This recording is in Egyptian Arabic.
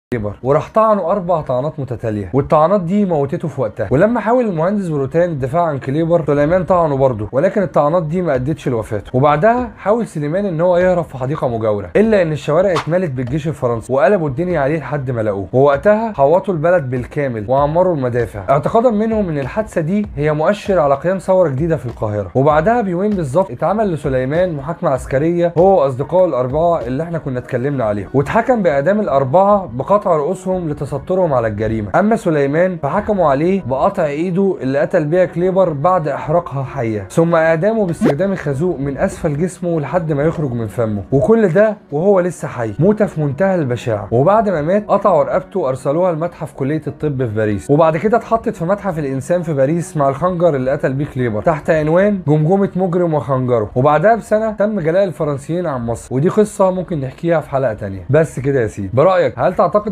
كليبر وراح طعنه اربع طعنات متتاليه والطعنات دي موتته في وقتها ولما حاول المهندس بروتان الدفاع عن كليبر سليمان طعنه برضه ولكن الطعنات دي ما ادتش لوفاته وبعدها حاول سليمان ان هو يهرب في حديقه مجاوره الا ان الشوارع اتملت بالجيش الفرنسي وقلبوا الدنيا عليه لحد ما لقوه ووقتها حوطوا البلد بالكامل وعمروا المدافع اعتقادا منهم ان الحادثه دي هي مؤشر على قيام ثوره جديده في القاهره وبعدها بيومين بالظبط اتعمل لسليمان محاكمه عسكريه هو واصدقائه الاربعه اللي احنا كنا اتكلمنا عليهم واتحكم باعدام الاربعه بقطع رؤوسهم لتسترهم على الجريمه اما سليمان فحكموا عليه بقطع ايده اللي قتل بيها كليبر بعد احراقها حيه ثم اعدامه باستخدام الخازوق من اسفل جسمه لحد ما يخرج من فمه وكل ده وهو لسه حي موته في منتهى البشاعه وبعد ما مات قطعوا رقبته وارسلوها لمتحف كليه الطب في باريس وبعد كده اتحطت في متحف الانسان في باريس مع الخنجر اللي قتل بيه كليبر تحت عنوان جمجمه مجرم وخنجره وبعدها بسنه تم جلاء الفرنسيين عن مصر ودي قصه ممكن نحكيها في حلقه تانية بس كده يا سيدي برايك هل تعتقد